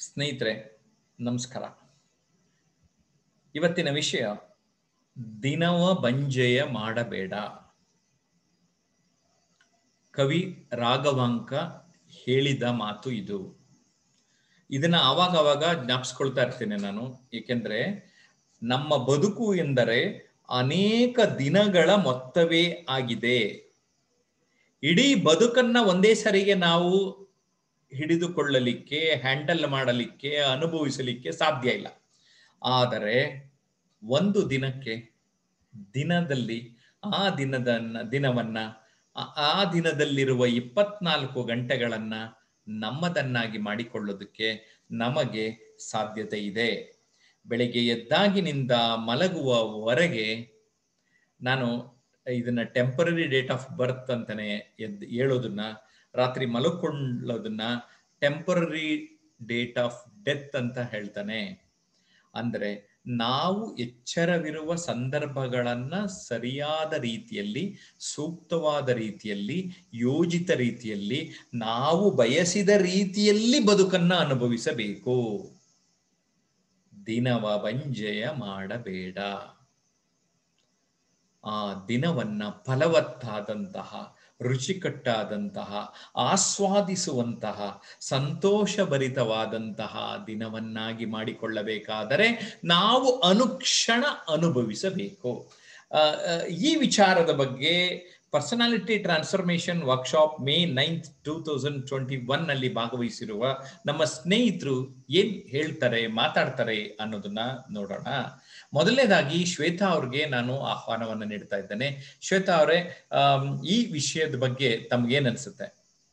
ಸ್ನೇಹಿತರೆ ನಮಸ್ಕಾರ ಇವತ್ತಿನ ವಿಷಯ ದಿನವ ಬಂಜೆಯ ಮಾಡಬೇಡ ಕವಿ ರಾಘವಾಂಕ ಹೇಳಿದ ಮಾತು ಇದು ಇದನ್ನ ಆವಾಗ ಆವಾಗ ಜ್ಞಾಪಿಸ್ಕೊಳ್ತಾ ಇರ್ತೇನೆ ನಾನು ಏಕೆಂದ್ರೆ ನಮ್ಮ ಬದುಕು ಎಂದರೆ ಅನೇಕ ದಿನಗಳ ಮೊತ್ತವೇ ಆಗಿದೆ ಇಡೀ ಬದುಕನ್ನ ಒಂದೇ ಸರಿಗೆ ನಾವು ಹಿಡಿದುಕೊಳ್ಳಲಿಕ್ಕೆ ಹ್ಯಾಂಡಲ್ ಮಾಡಲಿಕ್ಕೆ ಅನುಭವಿಸಲಿಕ್ಕೆ ಸಾಧ್ಯ ಇಲ್ಲ ಆದರೆ ಒಂದು ದಿನಕ್ಕೆ ದಿನದಲ್ಲಿ ಆ ದಿನದ ದಿನವನ್ನ ಆ ದಿನದಲ್ಲಿರುವ ಇಪ್ಪತ್ನಾಲ್ಕು ಗಂಟೆಗಳನ್ನ ನಮ್ಮದನ್ನಾಗಿ ಮಾಡಿಕೊಳ್ಳೋದಕ್ಕೆ ನಮಗೆ ಸಾಧ್ಯತೆ ಇದೆ ಬೆಳಿಗ್ಗೆ ಎದ್ದಾಗಿನಿಂದ ಮಲಗುವವರೆಗೆ ನಾನು ಇದನ್ನ ಟೆಂಪರರಿ ಡೇಟ್ ಆಫ್ ಬರ್ತ್ ಅಂತಾನೆ ಎದ್ದು ಹೇಳೋದನ್ನ ರಾತ್ರಿ ಮಲಕೊಳ್ಳೋದನ್ನ ಟೆಂಪರರಿ ಡೇಟ್ ಆಫ್ ಡೆತ್ ಅಂತ ಹೇಳ್ತಾನೆ ಅಂದ್ರೆ ನಾವು ಎಚ್ಚರವಿರುವ ಸಂದರ್ಭಗಳನ್ನ ಸರಿಯಾದ ರೀತಿಯಲ್ಲಿ ಸೂಕ್ತವಾದ ರೀತಿಯಲ್ಲಿ ಯೋಜಿತ ರೀತಿಯಲ್ಲಿ ನಾವು ಬಯಸಿದ ರೀತಿಯಲ್ಲಿ ಬದುಕನ್ನ ಅನುಭವಿಸಬೇಕು ದಿನವ ಬಂಜೆಯ ಮಾಡಬೇಡ ಆ ದಿನವನ್ನ ಫಲವತ್ತಾದಂತಹ ರುಚಿಕಟ್ಟಾದಂತಹ ಆಸ್ವಾದಿಸುವಂತಹ ಸಂತೋಷಭರಿತವಾದಂತಹ ದಿನವನ್ನಾಗಿ ಮಾಡಿಕೊಳ್ಳಬೇಕಾದರೆ ನಾವು ಅನುಕ್ಷಣ ಅನುಭವಿಸಬೇಕು ಈ ವಿಚಾರದ ಬಗ್ಗೆ personality transformation workshop May ninth two thousand twenty one ನಲ್ಲಿ ಭಾಗವಹಿಸಿರುವ ನಮ್ಮ ಸ್ನೇಹಿತರು ಏನ್ ಹೇಳ್ತಾರೆ ಮಾತಾಡ್ತಾರೆ ಅನ್ನೋದನ್ನ ನೋಡೋಣ ಮೊದಲನೇದಾಗಿ ಶ್ವೇತಾ ಅವ್ರಿಗೆ ನಾನು ಆಹ್ವಾನವನ್ನ ನೀಡ್ತಾ ಇದ್ದೇನೆ ಶ್ವೇತಾ ಅವರೇ ಈ ವಿಷಯದ ಬಗ್ಗೆ ತಮ್ಗೇನ್ ಅನ್ಸುತ್ತೆ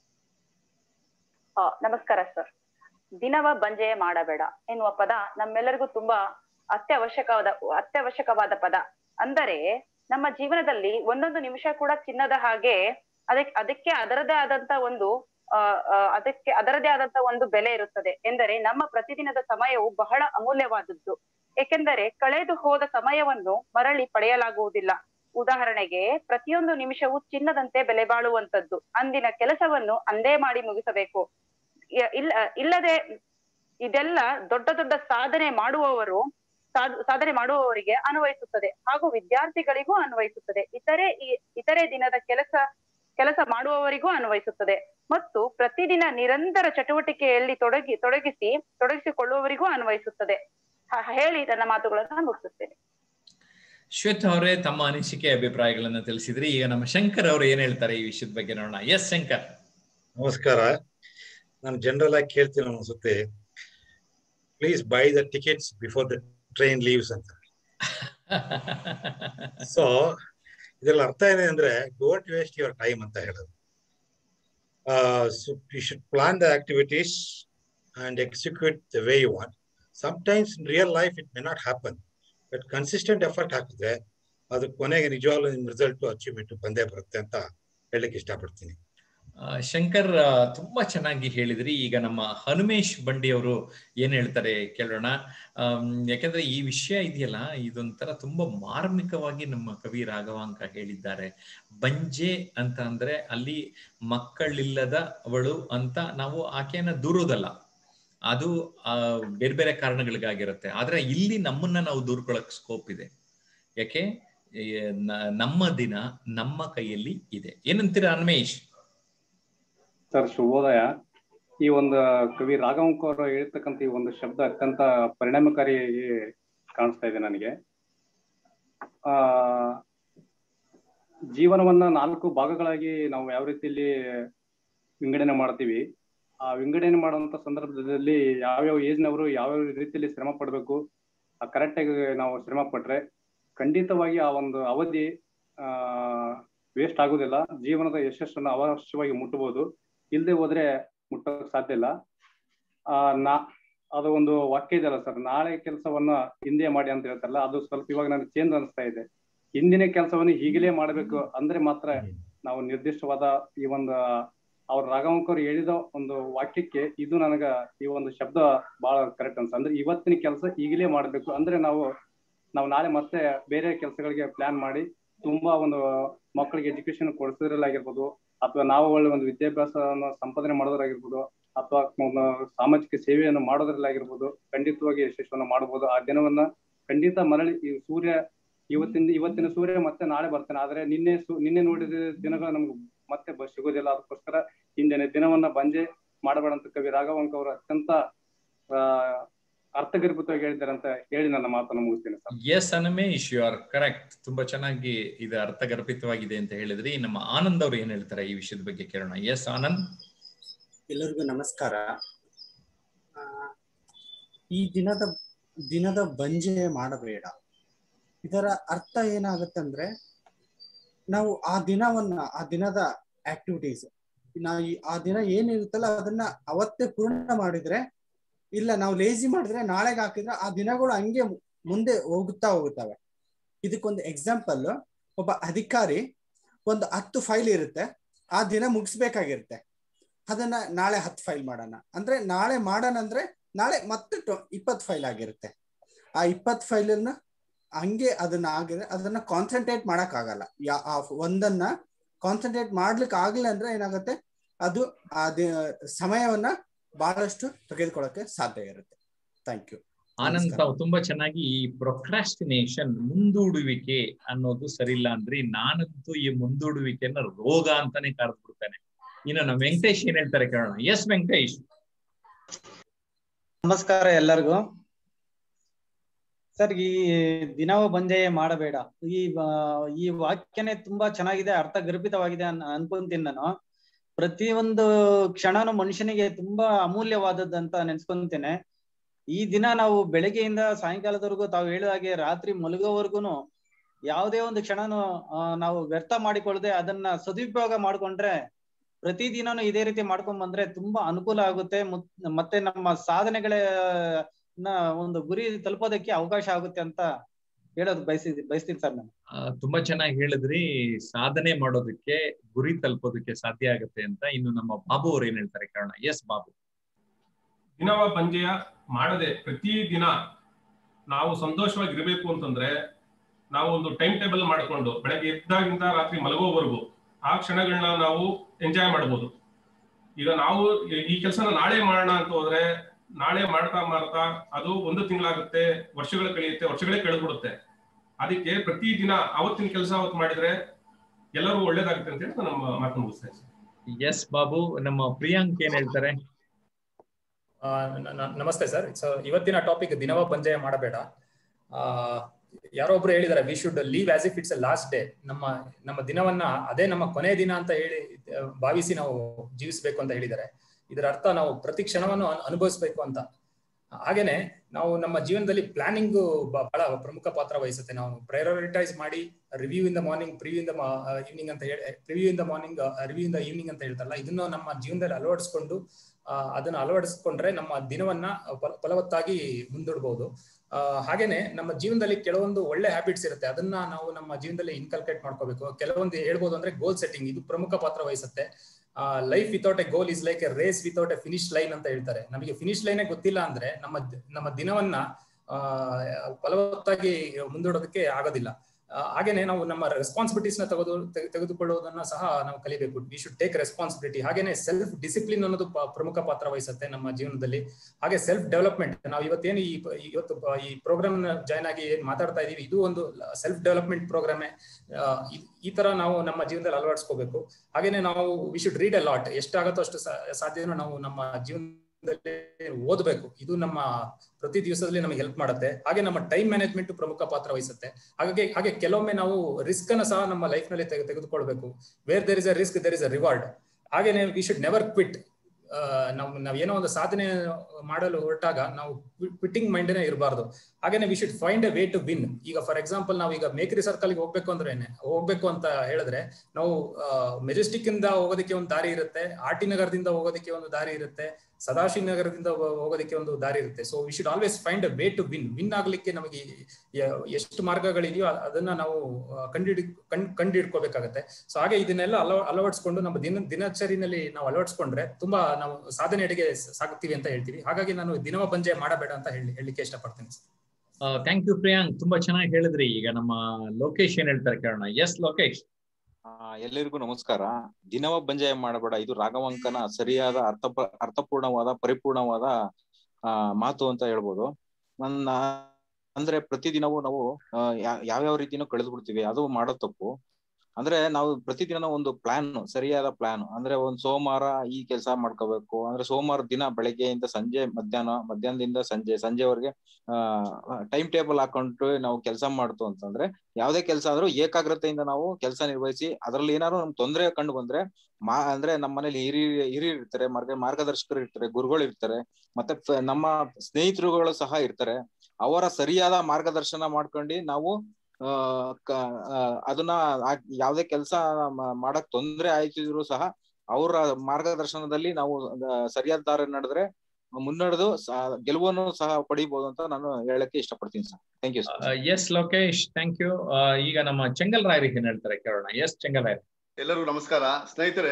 ನಮಸ್ಕಾರ ಸರ್ ದಿನವ ಬಂಜೆಯ ಮಾಡಬೇಡ ಎನ್ನುವ ಪದ ನಮ್ಮೆಲ್ಲರಿಗೂ ತುಂಬಾ ಅತ್ಯವಶ್ಯಕವಾದ ಅತ್ಯವಶ್ಯಕವಾದ ಪದ ಅಂದರೆ ನಮ್ಮ ಜೀವನದಲ್ಲಿ ಒಂದೊಂದು ನಿಮಿಷ ಕೂಡ ಚಿನ್ನದ ಹಾಗೆ ಅದಕ್ಕೆ ಅದಕ್ಕೆ ಅದರದೇ ಆದಂತ ಒಂದು ಅಹ್ ಅದಕ್ಕೆ ಅದರದೇ ಆದಂತ ಒಂದು ಬೆಲೆ ಇರುತ್ತದೆ ಎಂದರೆ ನಮ್ಮ ಪ್ರತಿದಿನದ ಸಮಯವು ಬಹಳ ಅಮೂಲ್ಯವಾದದ್ದು ಏಕೆಂದರೆ ಕಳೆದು ಹೋದ ಸಮಯವನ್ನು ಮರಳಿ ಪಡೆಯಲಾಗುವುದಿಲ್ಲ ಉದಾಹರಣೆಗೆ ಪ್ರತಿಯೊಂದು ನಿಮಿಷವೂ ಚಿನ್ನದಂತೆ ಬೆಲೆ ಬಾಳುವಂತದ್ದು ಅಂದಿನ ಕೆಲಸವನ್ನು ಅಂದೇ ಮಾಡಿ ಮುಗಿಸಬೇಕು ಇಲ್ಲ ಇಲ್ಲದೆ ಇದೆಲ್ಲ ದೊಡ್ಡ ದೊಡ್ಡ ಸಾಧನೆ ಮಾಡುವವರು ಸಾಧನೆ ಮಾಡುವವರಿಗೆ ಅನ್ವಯಿಸುತ್ತದೆ ಹಾಗೂ ವಿದ್ಯಾರ್ಥಿಗಳಿಗೂ ಅನ್ವಯಿಸುತ್ತದೆ ಇತರೆ ಇತರೆ ದಿನದ ಕೆಲಸ ಕೆಲಸ ಮಾಡುವವರಿಗೂ ಅನ್ವಯಿಸುತ್ತದೆ ಮತ್ತು ಪ್ರತಿದಿನ ನಿರಂತರ ಚಟುವಟಿಕೆಯಲ್ಲಿ ತೊಡಗಿ ತೊಡಗಿಸಿ ತೊಡಗಿಸಿಕೊಳ್ಳುವವರಿಗೂ ಅನ್ವಯಿಸುತ್ತದೆ ಹೇಳಿ ನನ್ನ ಮಾತುಗಳನ್ನು ಮುಗಿಸುತ್ತೇನೆ ಶ್ವೇತಾ ಅವರೇ ತಮ್ಮ ಅನಿಸಿಕೆ ಅಭಿಪ್ರಾಯಗಳನ್ನ ತಿಳಿಸಿದ್ರಿ ಈಗ ನಮ್ಮ ಶಂಕರ್ ಅವರು ಏನ್ ಹೇಳ್ತಾರೆ ಈ ವಿಷಯದ ಬಗ್ಗೆ ನೋಡೋಣ ಎಸ್ ಶಂಕರ್ ನಮಸ್ಕಾರ ನಾನು ಜನರಲ್ ಆಗಿ ಕೇಳ್ತೀನಿ ಅನ್ಸುತ್ತೆ please buy the tickets before the train leaves ಅಂತ ಸೊ ಇದ್ರಲ್ಲಿ ಅರ್ಥ ಏನಿದೆ ಅಂದ್ರೆ ಡೋಂಟ್ ವೇಸ್ಟ್ ಯುವರ್ ಟೈಮ್ ಅಂತ ಹೇಳೋದು you should plan the activities and execute the way you want sometimes in real life it may not happen but consistent effort ಹಾಕಿದ್ರೆ ಅದು ಕೊನೆಗೆ ನಿಜವಾಗ್ಲೂ ನಿಮ್ ರಿಸಲ್ಟ್ ಅಚೀವ್ಮೆಂಟ್ ಬಂದೇ ಬರುತ್ತೆ ಅಂತ ಹೇಳಲಿಕ್ಕೆ ಇಷ್ಟಪಡ್ತೀನಿ ಶಂಕರ್ ತುಂಬಾ ಚೆನ್ನಾಗಿ ಹೇಳಿದ್ರಿ ಈಗ ನಮ್ಮ ಹನುಮೇಶ್ ಬಂಡಿ ಅವರು ಏನ್ ಹೇಳ್ತಾರೆ ಕೇಳೋಣ ಯಾಕಂದ್ರೆ ಈ ವಿಷಯ ಇದೆಯಲ್ಲ ಇದೊಂಥರ ತುಂಬಾ ಮಾರ್ಮಿಕವಾಗಿ ನಮ್ಮ ಕವಿ ರಾಘವಾಂಕ ಹೇಳಿದ್ದಾರೆ ಬಂಜೆ ಅಂತ ಅಂದ್ರೆ ಅಲ್ಲಿ ಮಕ್ಕಳಿಲ್ಲದ ಅವಳು ಅಂತ ನಾವು ಆಕೆಯನ್ನ ದೂರೋದಲ್ಲ ಅದು ಬೇರೆ ಬೇರೆ ಕಾರಣಗಳಿಗಾಗಿರುತ್ತೆ ಆದ್ರೆ ಇಲ್ಲಿ ನಮ್ಮನ್ನ ನಾವು ದೂರ್ಕೊಳಕ್ ಸ್ಕೋಪ್ ಇದೆ ಯಾಕೆ ನಮ್ಮ ದಿನ ನಮ್ಮ ಕೈಯಲ್ಲಿ ಇದೆ ಏನಂತೀರಾ ಹನುಮೇಶ್ ಸರ್ ಶುಭೋದಯ ಈ ಒಂದು ಕವಿ ರಾಘವಂಕ ಅವರು ಹೇಳಿರ್ತಕ್ಕಂಥ ಈ ಒಂದು ಶಬ್ದ ಅತ್ಯಂತ ಪರಿಣಾಮಕಾರಿಯಾಗಿ ಕಾಣಿಸ್ತಾ ಇದೆ ನನಗೆ ಆ ಜೀವನವನ್ನ ನಾಲ್ಕು ಭಾಗಗಳಾಗಿ ನಾವು ಯಾವ ರೀತಿಯಲ್ಲಿ ವಿಂಗಡಣೆ ಮಾಡ್ತೀವಿ ಆ ವಿಂಗಡಣೆ ಮಾಡುವಂತ ಸಂದರ್ಭದಲ್ಲಿ ಯಾವ್ಯಾವ ಏಜ್ನವರು ಯಾವ್ಯಾವ ರೀತಿಯಲ್ಲಿ ಶ್ರಮ ಪಡ್ಬೇಕು ಆ ಕರೆಕ್ಟ್ ಆಗಿ ನಾವು ಶ್ರಮ ಪಟ್ರೆ ಖಂಡಿತವಾಗಿ ಆ ಒಂದು ಅವಧಿ ಆ ವೇಸ್ಟ್ ಆಗುದಿಲ್ಲ ಜೀವನದ ಯಶಸ್ಸನ್ನು ಅವಶ್ಯವಾಗಿ ಮುಟ್ಟಬಹುದು ಇಲ್ಲದೆ ಹೋದ್ರೆ ಮುಟ್ಟೋಕ್ ಸಾಧ್ಯ ಇಲ್ಲ ಆ ನಾ ಅದು ಒಂದು ವಾಕ್ಯ ಇದೆಯಲ್ಲ ಸರ್ ನಾಳೆ ಕೆಲಸವನ್ನ ಹಿಂದೆ ಮಾಡಿ ಅಂತ ಹೇಳ್ತಾರಲ್ಲ ಅದು ಸ್ವಲ್ಪ ಇವಾಗ ನನಗೆ ಚೇಂಜ್ ಅನಿಸ್ತಾ ಇದೆ ಹಿಂದಿನ ಕೆಲಸವನ್ನು ಹೀಗಲೇ ಮಾಡ್ಬೇಕು ಅಂದ್ರೆ ಮಾತ್ರ ನಾವು ನಿರ್ದಿಷ್ಟವಾದ ಈ ಒಂದು ಅವ್ರ ರಾಘವಂಕರ್ ಹೇಳಿದ ಒಂದು ವಾಕ್ಯಕ್ಕೆ ಇದು ನನಗ ಈ ಒಂದು ಶಬ್ದ ಬಹಳ ಕರೆಕ್ಟ್ ಅನ್ಸ ಅಂದ್ರೆ ಇವತ್ತಿನ ಕೆಲಸ ಈಗಲೇ ಮಾಡ್ಬೇಕು ಅಂದ್ರೆ ನಾವು ನಾವು ನಾಳೆ ಮತ್ತೆ ಬೇರೆ ಕೆಲಸಗಳಿಗೆ ಪ್ಲಾನ್ ಮಾಡಿ ತುಂಬಾ ಒಂದು ಮಕ್ಕಳಿಗೆ ಎಜುಕೇಶನ್ ಕೊಡಿಸೋದ್ರಲ್ಲಾಗಿರ್ಬೋದು ಅಥವಾ ನಾವು ಒಳ್ಳೆ ಒಂದು ವಿದ್ಯಾಭ್ಯಾಸವನ್ನು ಸಂಪಾದನೆ ಮಾಡೋದ್ರಾಗಿರ್ಬೋದು ಅಥವಾ ಒಂದು ಸಾಮಾಜಿಕ ಸೇವೆಯನ್ನು ಮಾಡೋದ್ರಲ್ಲಿ ಆಗಿರ್ಬೋದು ಖಂಡಿತವಾಗಿ ಯಶಸ್ಸನ್ನು ಮಾಡಬಹುದು ಆ ದಿನವನ್ನ ಖಂಡಿತ ಮರಳಿ ಈ ಸೂರ್ಯ ಇವತ್ತಿನ ಇವತ್ತಿನ ಸೂರ್ಯ ಮತ್ತೆ ನಾಳೆ ಬರ್ತಾನೆ ಆದ್ರೆ ನಿನ್ನೆ ಸು- ನಿನ್ನೆ ನೋಡಿದ ದಿನಗಳು ನಮ್ಗೆ ಮತ್ತೆ ಬ- ಸಿಗೋದಿಲ್ಲ ಅದಕ್ಕೋಸ್ಕರ ಇಂದಿನ ದಿನವನ್ನ ಬಂಜೆ ಮಾಡಬೇಡ ಅಂತ ಕವಿ ರಾಘವಂಕ ಅವರು ಅತ್ಯಂತ ಆ ಅರ್ಥಗರ್ಭಿತವಾಗಿ ಹೇಳಿದ್ದಾರೆ ಅಂತ ಹೇಳಿ ನನ್ನ ಮಾತನ್ನು ಮುಗಿಸ್ತೇನೆ sir S Animesh you are correct ತುಂಬಾ ಚೆನ್ನಾಗಿ ಇದು ಅರ್ಥಗರ್ಭಿತವಾಗಿದೆ ಅಂತ ಹೇಳಿದ್ರಿ ನಮ್ಮ ಆನಂದ್ ಅವ್ರು ಏನ್ ಹೇಳ್ತಾರೆ ಈ ವಿಷಯದ ಬಗ್ಗೆ ಕೇಳೋಣ ಎಸ್ ಆನಂದ್ ಎಲ್ಲರಿಗೂ ನಮಸ್ಕಾರ ಆ, ಈ ದಿನದ ದಿನದ ಬಂಜೆ ಮಾಡಬೇಡ ಇದರ ಅರ್ಥ ಏನಾಗುತ್ತಂದ್ರೆ ನಾವು ಆ ದಿನವನ್ನ ಆ ದಿನದ ಆಕ್ಟಿವಿಟೀಸ್ ನಾವು ಈ- ಆ ದಿನ ಏನಿರುತ್ತಲ್ಲ ಅದನ್ನ ಅವತ್ತೇ ಪೂರ್ಣ ಮಾಡಿದ್ರೆ ಇಲ್ಲ ನಾವು ಲೇಜಿ ಮಾಡಿದ್ರೆ ನಾಳೆಗೆ ಹಾಕಿದ್ರೆ ಆ ದಿನಗಳು ಹಂಗೆ ಮು- ಮುಂದೆ ಹೋಗುತ್ತಾ ಹೋಗುತ್ತವೆ ಇದಕ್ಕೊಂದು ಎಕ್ಸಾಂಪಲ್ ಒಬ್ಬ ಅಧಿಕಾರಿ ಒಂದು ಹತ್ತು ಫೈಲ್ ಇರುತ್ತೆ ಆ ದಿನ ಮುಗಿಸ್ಬೇಕಾಗಿರುತ್ತೆ ಅದನ್ನ ನಾಳೆ ಹತ್ತು ಫೈಲ್ ಮಾಡೋಣ ಅಂದ್ರೆ ನಾಳೆ ಮಾಡೋಣ ಅಂದ್ರೆ ನಾಳೆ ಮತ್ತೆ ಇಪ್ಪತ್ತು ಫೈಲ್ ಆಗಿರುತ್ತೆ ಆ ಇಪ್ಪತ್ತು ಫೈಲನ್ನ ಹಂಗೆ ಅದನ್ನ ಆಗಿದ್ರೆ ಅದನ್ನ ಕಾನ್ಸಂಟ್ರೇಟ್ ಮಾಡಕ್ ಆಗಲ್ಲ ಯಾ ಆ ಒಂದನ್ನ ಕಾನ್ಸಂಟ್ರೇಟ್ ಮಾಡ್ಲಿಕ್ಕೆ ಆಗ್ಲಿಲ್ಲ ಅಂದ್ರೆ ಏನಾಗುತ್ತೆ ಅದು ಆ ದಿ- ಸಮಯವನ್ನ ಬಹಳಷ್ಟು ತೆಗೆದುಕೊಳ್ಳಕ್ಕೆ ಸಾಧ್ಯ ಇರುತ್ತೆ ಥ್ಯಾಂಕ್ ಯು ಆನಂದ್ ನಮಸ್ಕಾರ. ತಾವು ತುಂಬಾ ಚೆನ್ನಾಗಿ ಈ ಪ್ರೊಕ್ರಾಸ್ಟಿನೇಷನ್ ಮುಂದೂಡುವಿಕೆ ಅನ್ನೋದು ಸರಿಯಿಲ್ಲ ಅಂದ್ರಿ ನಾನಂತೂ ಈ ಮುಂದೂಡುವಿಕೆಯನ್ನ ರೋಗ ಅಂತಾನೆ ಕರೆದು ಬಿಡ್ತೇನೆ ಇನ್ನು ನಮ್ಮ ವೆಂಕಟೇಶ್ ಏನ್ ಹೇಳ್ತಾರೆ ಕೇಳೋಣ ಎಸ್ ವೆಂಕಟೇಶ್ ನಮಸ್ಕಾರ ಎಲ್ಲರಿಗೂ ಸರ್ ಈ ದಿನವೂ ಬಂಜೆ ಮಾಡಬೇಡ ಈ ವಾ- ಈ ವಾಕ್ಯನೇ ತುಂಬಾ ಚೆನ್ನಾಗಿದೆ ಅರ್ಥಗರ್ಭಿತವಾಗಿದೆ ಅನ್ ಅನ್ಕೊಂತೀನಿ ನಾನು ಪ್ರತಿಯೊಂದು ಕ್ಷಣನು ಮನುಷ್ಯನಿಗೆ ತುಂಬಾ ಅಮೂಲ್ಯವಾದದ್ದಂತ ನೆನ್ಸ್ಕೊಂತೇನೆ ಈ ದಿನ ನಾವು ಬೆಳಗ್ಗೆಯಿಂದ ಸಾಯಂಕಾಲದವರೆಗೂ ತಾವು ಹೇಳಿದ ಹಾಗೆ ರಾತ್ರಿ ಮಲಗೋವರೆಗೂನು ಯಾವುದೇ ಒಂದು ಕ್ಷಣನು ಆ, ನಾವು ವ್ಯರ್ಥ ಮಾಡಿಕೊಳ್ಳದೆ ಅದನ್ನ ಸದುಪಯೋಗ ಮಾಡ್ಕೊಂಡ್ರೆ ಪ್ರತಿದಿನನು ಇದೇ ರೀತಿ ಮಾಡ್ಕೊಂಡ್ ಬಂದ್ರೆ ತುಂಬಾ ಅನುಕೂಲ ಆಗುತ್ತೆ ಮುತ್- ಮತ್ತೆ ನಮ್ಮ ಸಾಧನೆಗಳ ನ ಒಂದು ಗುರಿ ತಲುಪೋದಕ್ಕೆ ಅವಕಾಶ ಆಗುತ್ತೆ ಅಂತ ಹೇಳೋದು ಬಯಸಿದ್ ಬಯಸ್ತೀನಿ ಸರ್ ನಾನು ಆ, ತುಂಬಾ ಚೆನ್ನಾಗಿ ಹೇಳಿದ್ರಿ ಸಾಧನೆ ಮಾಡೋದಕ್ಕೆ ಗುರಿ ತಲುಪೋದಕ್ಕೆ ಸಾಧ್ಯ ಆಗುತ್ತೆ ಅಂತ ಇನ್ನು ನಮ್ಮ ಬಾಬು ಅವ್ರು ಏನ್ ಹೇಳ್ತಾರೆ ಕೇಳೋಣ ಎಸ್ ಬಾಬು ದಿನವ ಬಂಜೆಯ ಮಾಡದೆ ಪ್ರತಿ ದಿನ ನಾವು ಸಂತೋಷವಾಗಿರ್ಬೇಕು ಅಂತಂದ್ರೆ ನಾವು ಒಂದು ಟೈಮ್ ಟೇಬಲ್ ಮಾಡ್ಕೊಂಡು ಬೆಳಗ್ಗೆ ಎದ್ದಾಗಿಂದ ರಾತ್ರಿ ಮಲಗೋವರೆಗೂ ಆ ಕ್ಷಣಗಳನ್ನ ನಾವು ಎಂಜಾಯ್ ಮಾಡ್ಬೋದು ಈಗ ನಾವು ಈ- ಈ ಕೆಲಸನ ನಾಳೆ ಮಾಡೋಣ ಅಂತ ಹೋದ್ರೆ ನಾಳೆ ಮಾಡ್ತಾ ಮಾಡ್ತಾ ಅದು ಒಂದು ತಿಂಗಳಾಗುತ್ತೆ ವರ್ಷಗಳು ಕಳೆಯುತ್ತೆ ವರ್ಷಗಳೇ ಕಳೆದ್ಬಿಡುತ್ತೆ ಅದಕ್ಕೆ ಪ್ರತಿ ದಿನ ಅವತ್ತಿನ ಕೆಲಸ ಅವತ್ತು ಮಾಡಿದ್ರೆ ಎಲ್ಲರೂ ಒಳ್ಳೇದಾಗುತ್ತೆ ಅಂತ ಹೇಳಿ ನಮ್ಮ ಮಾತು ಮುಗಿಸ್ತಾ ಇದ್ದೀನಿ ಎಸ್ ಬಾಬು ನಮ್ಮ ಪ್ರಿಯಾಂಕ್ ಏನ್ ಹೇಳ್ತಾರೆ ಆ, ನ- ನ- ನಮಸ್ತೆ ಸರ್ ಸೊ ಇವತ್ತಿನ ಟಾಪಿಕ್ ದಿನವ ಬಂಜಯ ಮಾಡಬೇಡ ಆ, ಯಾರೋ ಒಬ್ರು ಹೇಳಿದಾರೆ we should live as if it's a last day ನಮ್ಮ ನಮ್ಮ ದಿನವನ್ನ ಅದೇ ನಮ್ಮ ಕೊನೆಯ ದಿನ ಅಂತ ಹೇಳಿ ಆ, ಭಾವಿಸಿ ನಾವು ಜೀವಿಸಬೇಕು ಅಂತ ಹೇಳಿದ್ದಾರೆ ಇದರ ಅರ್ಥ ನಾವು ಪ್ರತಿ ಕ್ಷಣವನ್ನು ಅನ್- ಅನುಭವಿಸ್ಬೇಕು ಅಂತ ಹಾಗೇನೆ ನಾವು ನಮ್ಮ ಜೀವನದಲ್ಲಿ ಪ್ಲಾನಿಂಗ್ ಬಹಳ ಪ್ರಮುಖ ಪಾತ್ರ ವಹಿಸುತ್ತೆ ನಾವು ಪ್ರಯೋರಿಟೈಸ್ ಮಾಡಿ review in the morning preview in the evening ಅಂತ ಹೇಳಿ preview in the morning review in the evening ಅಂತ ಹೇಳ್ತಾರಲ್ಲ ಇದನ್ನು ನಮ್ಮ ಜೀವನದಲ್ಲಿ ಅಳವಡಿಸ್ಕೊಂಡು ಆ, ಅದನ್ನ ಅಳವಡಿಸ್ಕೊಂಡ್ರೆ ನಮ್ಮ ದಿನವನ್ನ ಫಲ- ಫಲವತ್ತಾಗಿ ಮುಂದೂಡಬಹುದು ಆ, ಹಾಗೇನೆ ನಮ್ಮ ಜೀವನದಲ್ಲಿ ಕೆಲವೊಂದು ಒಳ್ಳೆ ಹ್ಯಾಬಿಟ್ಸ್ ಇರುತ್ತೆ ಅದನ್ನ ನಾವು ನಮ್ಮ ಜೀವನದಲ್ಲಿ ಇನ್ಕಲ್ಕೇಟ್ ಮಾಡ್ಕೋಬೇಕು ಕೆಲವೊಂದು ಹೇಳ್ಬೋದು ಅಂದ್ರೆ ಗೋಲ್ ಸೆಟ್ಟಿಂಗ್ ಇದು ಪ್ರಮುಖ ಪಾತ್ರ ವಹಿಸುತ್ತೆ life without a goal is like a race without a finish line ಅಂತ ಹೇಳ್ತಾರೆ ನಮಗೆ ಫಿನಿಶ್ ಲೈನೇ ಗೊತ್ತಿಲ್ಲ ಅಂದ್ರೆ ನಮ್ಮ ದ- ನಮ್ಮ ದಿನವನ್ನ ಆ, ಫಲವತ್ತಾಗಿ ಮುಂದೂಡೋದಕ್ಕೆ ಆಗೋದಿಲ್ಲ ಆ, ಹಾಗೇನೆ ನಾವು ನಮ್ಮ ರೆಸ್ಪಾನ್ಸಿಬಿಲಿಟೀಸ್ ನ ತೆಗೆದು ತೆಗೆ- ತೆಗೆದುಕೊಳ್ಳುವುದನ್ನ ಸಹ ನಾವು ಕಲಿಬೇಕು ವಿ ಶುಡ್ ಟೇಕ್ ರೆಸ್ಪಾನ್ಸಿಬಿಲಿಟಿ ಹಾಗೇನೆ ಸೆಲ್ಫ್ ಡಿಸಿಪ್ಲಿನ್ ಅನ್ನೋದು ಪ- ಪ್ರಮುಖ ಪಾತ್ರ ವಹಿಸುತ್ತೆ ನಮ್ಮ ಜೀವನದಲ್ಲಿ ಹಾಗೆ ಸೆಲ್ಫ್ ಡೆವಲಪ್ಮೆಂಟ್ ನಾವು ಇವತ್ತೇನು ಈ ಪ- ಇವತ್ತು ಪ- ಈ ಪ್ರೋಗ್ರಾಮ್ ಜಾಯ್ನ್ ಆಗಿ ಏನ್ ಮಾತಾಡ್ತಾ ಇದೀವಿ ಇದು ಒಂದು ಸೆಲ್ಫ್ ಡೆವಲಪ್ಮೆಂಟ್ ಪ್ರೋಗ್ರಾಮೇ ಈ ತರ ನಾವು ನಮ್ಮ ಜೀವನದಲ್ಲಿ ಅಳವಡಿಸ್ಕೋಬೇಕು ಹಾಗೇನೆ ನಾವು we should read a lot ಎಷ್ಟಾಗತ್ತೋ ಅಷ್ಟು ಸಾ- ಸಾಧ್ಯನೋ ನಾವು ನಮ್ಮ ಜೀವನದಲ್ಲಿ ಓದಬೇಕು ಇದು ನಮ್ಮ ಪ್ರತಿ ದಿವಸದಲ್ಲಿ ನಮಗೆ ಹೆಲ್ಪ್ ಮಾಡುತ್ತೆ ಹಾಗೆ ನಮ್ಮ ಟೈಮ್ ಮ್ಯಾನೇಜ್ಮೆಂಟ್ ಪ್ರಮುಖ ಪಾತ್ರ ವಹಿಸುತ್ತೆ ಹಾಗಾಗಿ ಹಾಗೆ ಕೆಲವೊಮ್ಮೆ ನಾವು ರಿಸ್ಕ್ ಅನ್ನ ಸಹ ನಮ್ಮ ಲೈಫ್ ನಲ್ಲಿ ತೆಗೆ- ತೆಗೆದುಕೊಳ್ಬೇಕು where there is a risk there is a reward ಹಾಗೇನೆ ವಿ ಶುಡ್ ನೆವರ್ ಕ್ವಿಟ್ ನಾವು ನಾವ್ ಏನೋ ಒಂದು ಸಾಧನೆ ಮಾಡಲು ಹೊರಟಾಗ ನಾವು ಕ್ವಿಟ್ಟಿಂಗ್ ಮೈಂಡೇ ಇರಬಾರ್ದು ಹಾಗೇನೆ we should find a way to win ಈಗ ಫಾರ್ ಎಕ್ಸಾಂಪಲ್ ನಾವು ಈಗ ಮೇಕ್ರಿ ಸರ್ಕಲ್ ಗೆ ಹೋಗ್ಬೇಕು ಅಂದ್ರೆ ಹೋಗ್ಬೇಕು ಅಂತ ಹೇಳಿದ್ರೆ ನಾವು ಮೆಜೆಸ್ಟಿಕ್ ಇಂದ ಹೋಗೋದಕ್ಕೆ ಒಂದು ದಾರಿ ಇರುತ್ತೆ ಆರ್ ಟಿ ನಗರದಿಂದ ಹೋಗೋದಕ್ಕೆ ಒಂದು ದಾರಿ ಇರುತ್ತೆ ಸದಾಶಿವ ನಗರದಿಂದ ಹೋ- ಹೋಗೋದಕ್ಕೆ ಒಂದು ದಾರಿ ಇರುತ್ತೆ so we should always find a way to win win ಆಗ್ಲಿಕ್ಕೆ ನಮಗೆ ಯ- ಎಷ್ಟು ಮಾರ್ಗಗಳಿದೆಯೋ ಅ- ಅದನ್ನ ನಾವು ಆ, ಕಂಡಿಡಿ ಕಂಡ್ ಕಂಡಿಡ್ಕೋಬೇಕಾಗತ್ತೆ ಸೊ ಹಾಗೆ ಇದನ್ನೆಲ್ಲ ಅಳವ ಅಳವಡಿಸ್ಕೊಂಡು ನಮ್ಮ ದಿನ ದಿನಚರಿನಲ್ಲಿ ನಾವು ಅಳವಡಿಸ್ಕೊಂಡ್ರೆ ತುಂಬಾ ನಾವು ಸಾಧನೆಯಡೆಗೆ ಸ- ಸಾಗ್ತೀವಿ ಅಂತ ಹೇಳ್ತೀವಿ ಹಾಗಾಗಿ ನಾನು ದಿನವ ಬಂಜೆ ಮಾಡಬೇಡ ಅಂತ ಹೇಳಿ ಹೇಳಲಿಕ್ಕೆ ಇಷ್ಟಪಡ್ತೀನಿ ಥ್ಯಾಂಕ್ ಯು ಪ್ರಿಯಾಂಕ್ ತುಂಬಾ ಚೆನ್ನಾಗಿ ಹೇಳಿದ್ರಿ ಈಗ ನಮ್ಮ ಲೋಕೇಶ್ ಏನ್ ಹೇಳ್ತಾರೆ ಕೇಳೋಣ ಎಸ್ ಲೋಕೇಶ್ ಆ, ಎಲ್ಲರಿಗೂ ನಮಸ್ಕಾರ ದಿನವ ಬಂಜಯ ಮಾಡಬೇಡ ಇದು ರಾಘವಂಕನ ಸರಿಯಾದ ಅರ್ಥ ಅರ್ಥಪೂರ್ಣವಾದ ಪರಿಪೂರ್ಣವಾದ ಆ ಮಾತು ಅಂತ ಹೇಳ್ಬೋದು ನನ್ನ ಅಂದ್ರೆ ಪ್ರತಿದಿನವೂ ನಾವು ಆ, ಯಾ- ಯಾವ್ಯಾವ ರೀತಿನೂ ಕಳೆದು ಬಿಡ್ತೀವಿ ಅದು ಮಾಡೋ ತಪ್ಪು ಅಂದ್ರೆ ನಾವು ಪ್ರತಿದಿನ ಒಂದು ಪ್ಲಾನ್ ಸರಿಯಾದ ಪ್ಲಾನ್ ಅಂದ್ರೆ ಒಂದ್ ಸೋಮವಾರ ಈ ಕೆಲಸ ಮಾಡ್ಕೋಬೇಕು ಅಂದ್ರೆ ಸೋಮವಾರ ದಿನ ಬೆಳಗ್ಗೆಯಿಂದ ಸಂಜೆ ಮಧ್ಯಾಹ್ನ ಮಧ್ಯಾಹ್ನದಿಂದ ಸಂಜೆ ಸಂಜೆವರೆಗೆ ಆ ಟೈಮ್ ಟೇಬಲ್ ಹಾಕೊಂಡು ನಾವು ಕೆಲಸ ಮಾಡ್ತು ಅಂತಂದ್ರೆ ಯಾವ್ದೇ ಕೆಲಸ ಆದ್ರೂ ಏಕಾಗ್ರತೆಯಿಂದ ನಾವು ಕೆಲಸ ನಿರ್ವಹಿಸಿ ಅದ್ರಲ್ಲಿ ಏನಾದ್ರು ನಮ್ಗೆ ತೊಂದರೆ ಕಂಡು ಬಂದ್ರೆ ಮಾ ಅಂದ್ರೆ ನಮ್ಮ ಮನೇಲಿ ಹಿರಿಯ ಹಿರಿಯರು ಇರ್ತಾರೆ ಮಾರ್ಗ ಮಾರ್ಗದರ್ಶಕರು ಇರ್ತಾರೆ ಗುರುಗಳು ಇರ್ತಾರೆ ಮತ್ತೆ ಫ- ನಮ್ಮ ಸ್ನೇಹಿತರುಗಳು ಸಹ ಇರ್ತಾರೆ ಅವರ ಸರಿಯಾದ ಮಾರ್ಗದರ್ಶನ ಮಾಡ್ಕೊಂಡು ನಾವು ಆ ಕ- ಆ, ಅದನ್ನ ಆ- ಯಾವ್ದೇ ಕೆಲಸ ಮಾಡಕ್ ತೊಂದ್ರೆ ಆಯ್ತಿದ್ರು ಸಹ ಅವರ ಮಾರ್ಗದರ್ಶನದಲ್ಲಿ ನಾವು ಆ, ಸರಿಯಾದ ದಾರಿ ನಡೆದ್ರೆ ಮುನ್ನಡೆದು ಸ- ಗೆಲುವನ್ನು ಸಹ ಪಡಿಬಹುದು ಅಂತ ನಾನು ಹೇಳಕ್ಕೆ ಇಷ್ಟಪಡ್ತೀನಿ sir thank you sir S Lokesh thank you ಈಗ ನಮ್ಮ ಚೆಂಗಲ್ ರಾಯರಿಗೆ ಏನ್ ಹೇಳ್ತಾರೆ ಕೇಳೋಣ ಎಸ್ ಚೆಂಗಲ್ ರಾಯರ್ ಎಲ್ಲರಿಗೂ ನಮಸ್ಕಾರ ಸ್ನೇಹಿತರೆ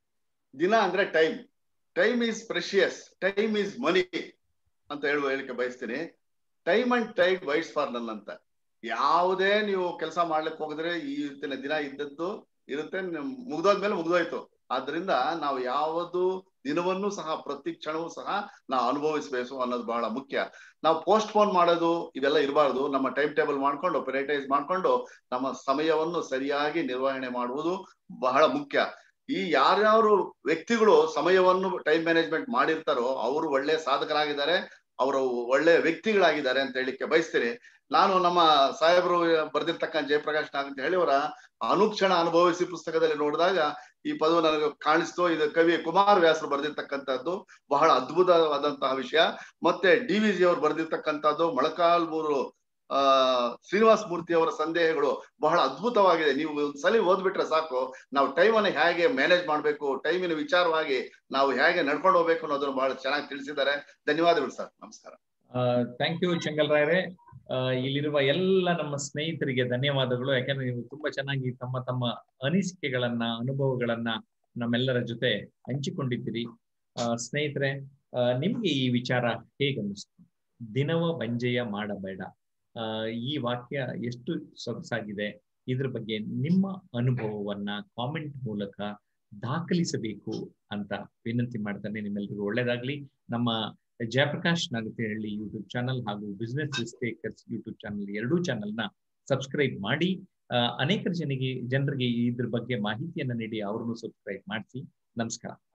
ದಿನ ಅಂದ್ರೆ time time is precious time is money ಅಂತ ಹೇಳುವ ಹೇಳಿಕೆ ಬಯಸ್ತೀನಿ time and tide waits for none ಅಂತ ಯಾವುದೇ ನೀವು ಕೆಲಸ ಮಾಡ್ಲಿಕ್ಕೆ ಹೋಗಿದ್ರೆ ಈ ಇವತ್ತಿನ ದಿನ ಇದ್ದದ್ದು ಇರುತ್ತೆ ನಿಮ್ ಮುಗ್ದೋದ್ಮೇಲೆ ಮುಗ್ದೋಯ್ತು ಆದ್ರಿಂದ ನಾವು ಯಾವುದು ದಿನವನ್ನು ಸಹ ಪ್ರತಿ ಕ್ಷಣವೂ ಸಹ ನಾವು ಅನುಭವಿಸಬೇಕು ಅನ್ನೋದು ಬಹಳ ಮುಖ್ಯ ನಾವು ಪೋಸ್ಟ್ ಪೋನ್ ಮಾಡೋದು ಇವೆಲ್ಲ ಇರಬಾರ್ದು ನಮ್ಮ ಟೈಮ್ ಟೇಬಲ್ ಮಾಡ್ಕೊಂಡು ಪ್ರೈಟೈಸ್ ಮಾಡ್ಕೊಂಡು ನಮ್ಮ ಸಮಯವನ್ನು ಸರಿಯಾಗಿ ನಿರ್ವಹಣೆ ಮಾಡುವುದು ಬಹಳ ಮುಖ್ಯ ಈ ಯಾರ್ಯಾರು ವ್ಯಕ್ತಿಗಳು ಸಮಯವನ್ನು ಟೈಮ್ ಮ್ಯಾನೇಜ್ಮೆಂಟ್ ಮಾಡಿರ್ತಾರೋ ಅವರು ಒಳ್ಳೆ ಸಾಧಕರಾಗಿದ್ದಾರೆ ಅವರು ಒಳ್ಳೆ ವ್ಯಕ್ತಿಗಳಾಗಿದ್ದಾರೆ ಅಂತ ಹೇಳಿಕ್ಕೆ ಬಯಸ್ತೀನಿ ನಾನು ನಮ್ಮ ಸಾಹೇಬರು ಬರೆದಿರ್ತಕ್ಕಂಥ ಜಯಪ್ರಕಾಶ್ ನಾಗ್ ಅಂತ ಹೇಳಿವರ ಅನುಕ್ಷಣ ಅನುಭವಿಸಿ ಪುಸ್ತಕದಲ್ಲಿ ನೋಡಿದಾಗ ಈ ಪದವು ನನಗೆ ಕಾಣಿಸ್ತು ಇದು ಕವಿ ಕುಮಾರ್ ವ್ಯಾಸರು ಬರೆದಿರ್ತಕ್ಕಂಥದ್ದು ಬಹಳ ಅದ್ಭುತವಾದಂತಹ ವಿಷಯ ಮತ್ತೆ ಡಿ ವಿ ಜಿ ಅವರು ಬರೆದಿರ್ತಕ್ಕಂಥದ್ದು ಮೊಳಕಾಲ್ಮೂರು ಆ ಶ್ರೀನಿವಾಸ ಮೂರ್ತಿ ಅವರ ಸಂದೇಹಗಳು ಬಹಳ ಅದ್ಭುತವಾಗಿದೆ ನೀವು ಒಂದ್ಸಲಿ ಓದ್ಬಿಟ್ರೆ ಸಾಕು ನಾವು ಟೈಮ್ ಅನ್ನು ಹೇಗೆ ಮ್ಯಾನೇಜ್ ಮಾಡಬೇಕು ಟೈಮಿನ ವಿಚಾರವಾಗಿ ನಾವು ಹೇಗೆ ನಡ್ಕೊಂಡು ಹೋಗ್ಬೇಕು ಅನ್ನೋದನ್ನು ಬಹಳ ಚೆನ್ನಾಗಿ ತಿಳಿಸಿದ್ದಾರೆ ಧನ್ಯವಾದಗಳು ಸರ್ ನಮಸ್ಕಾರ ಥ್ಯಾಂಕ್ ಯು ಚೆಂಗಲ್ ರಾಯರೇ ಆ, ಇಲ್ಲಿರುವ ಎಲ್ಲ ನಮ್ಮ ಸ್ನೇಹಿತರಿಗೆ ಧನ್ಯವಾದಗಳು ಯಾಕಂದ್ರೆ ನೀವು ತುಂಬಾ ಚೆನ್ನಾಗಿ ತಮ್ಮ ತಮ್ಮ ಅನಿಸಿಕೆಗಳನ್ನ ಅನುಭವಗಳನ್ನ ನಮ್ಮೆಲ್ಲರ ಜೊತೆ ಹಂಚಿಕೊಂಡಿದ್ದೀರಿ ಆ, ಸ್ನೇಹಿತರೆ ಆ, ನಿಮ್ಗೆ ಈ ವಿಚಾರ ಹೇಗನ್ನಿಸ್ತು ದಿನವ ಬಂಜೆಯ ಮಾಡಬೇಡ ಆ, ಈ ವಾಕ್ಯ ಎಷ್ಟು ಸೊಗಸಾಗಿದೆ ಇದ್ರ ಬಗ್ಗೆ ನಿಮ್ಮ ಅನುಭವವನ್ನ ಕಾಮೆಂಟ್ ಮೂಲಕ ದಾಖಲಿಸಬೇಕು ಅಂತ ವಿನಂತಿ ಮಾಡ್ತಾನೆ ನಿಮ್ಮೆಲ್ಲರಿಗೂ ಒಳ್ಳೇದಾಗ್ಲಿ ನಮ್ಮ ಜಯಪ್ರಕಾಶ್ ನಾಗತಿಹಳ್ಳಿ ಯೂಟ್ಯೂಬ್ ಚಾನಲ್ ಹಾಗೂ ಬಿಸ್ನೆಸ್ ಮಿಸ್ಟೇಕರ್ಸ್ ಯೂಟ್ಯೂಬ್ ಚಾನಲ್ ಎರಡೂ ಚಾನಲ್ನ ಸಬ್ಸ್ಕ್ರೈಬ್ ಮಾಡಿ ಆ, ಅನೇಕ ಜನರಿಗೆ ಜನರಿಗೆ ಇದ್ರ ಬಗ್ಗೆ ಮಾಹಿತಿಯನ್ನ ನೀಡಿ ಅವ್ರನ್ನು ಸಬ್ಸ್ಕ್ರೈಬ್ ಮಾಡಿಸಿ ನಮಸ್ಕಾರ